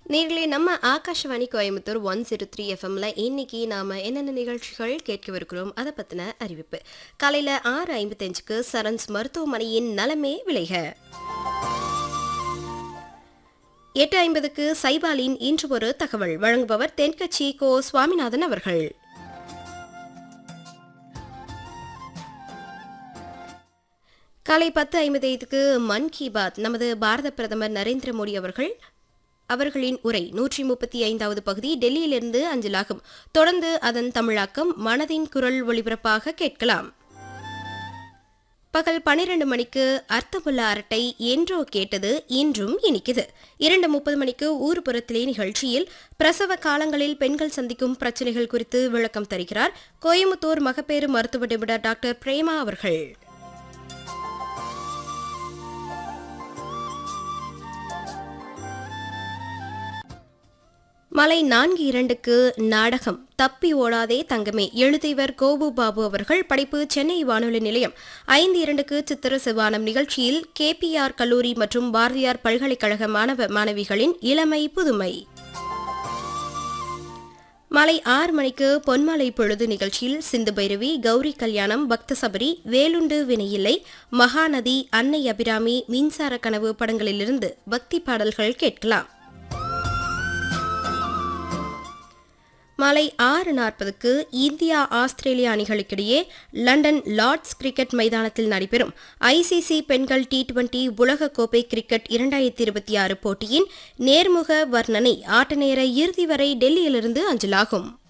நேர்களே நம்ம Akashvani Coimbatore one zero three எஃப்எம்ல இன்னைக்கு நாம என்னென்ன நிகழ்ச்சிகள் கேட்கவிருக்கிறோம் அதை பத்தின அறிவிப்பு காலையில ஆறு ஐம்பத்தஞ்சுக்கு சரன்ஸ் மருத்துவமனையின் நலமே விளைக எட்டு ஐம்பதுக்கு சைபாலின் இன்று ஒரு தகவல் வழங்குபவர் தென்கட்சி கோ சுவாமிநாதன் அவர்கள் காலை பத்து ஐம்பது ஐந்துக்கு மன் கி பாத் நமது பாரத பிரதமர் நரேந்திர மோடி அவர்கள் அவர்களின் உரை நூற்றி முப்பத்தி ஐந்தாவது பகுதி டெல்லியிலிருந்து அஞ்சலாகும் தொடர்ந்து அதன் தமிழாக்கம் மனதின் குரல் ஒளிபரப்பாக கேட்கலாம் பகல் பன்னிரண்டு மணிக்கு அர்த்தமுள்ள அரட்டை என்றோ கேட்டது இன்றும் இனிக்குது இரண்டு முப்பது மணிக்கு ஊர்புறத்திலே நிகழ்ச்சியில் பிரசவ காலங்களில் பெண்கள் சந்திக்கும் பிரச்சனைகள் குறித்து விளக்கம் தருகிறார் கோயம்புத்தூர் மகப்பேறு மருத்துவ நிபுணர் டாக்டர் பிரேமா அவர்கள் மலை நான்கு இரண்டுக்கு நாடகம் தப்பி ஓடாதே தங்கமே எழுதியவர் கோபு பாபு அவர்கள் படைப்பு சென்னை வானொலி நிலையம் ஐந்து இரண்டுக்கு சித்திர சிவானம் நிகழ்ச்சியில் கேபிஆர் கல்லூரி மற்றும் பாரதியார் பல்கலைக்கழக மாணவ மாணவிகளின் இளமை புதுமை மாலை ஆறு மணிக்கு பொன்மாலை பொழுது நிகழ்ச்சியில் சிந்து பைரவி கௌரி கல்யாணம் பக்த சபரி வேலுண்டு வினையில்லை மகாநதி அன்னை அபிராமி மின்சார கனவு படங்களிலிருந்து பக்தி பாடல்கள் கேட்கலாம் மாலை ஆறு நாற்பதுக்கு இந்தியா ஆஸ்திரேலியா அணிகளுக்கிடையே லண்டன் லார்ட்ஸ் கிரிக்கெட் மைதானத்தில் நடைபெறும் ஐசிசி பெண்கள் டி டுவெண்டி உலகக்கோப்பை கிரிக்கெட் இரண்டாயிரத்தி இருபத்தி ஆறு போட்டியின் நேர்முக வர்ணனை ஆட்ட நேர இறுதி வரை டெல்லியிலிருந்து அஞ்சலாகும்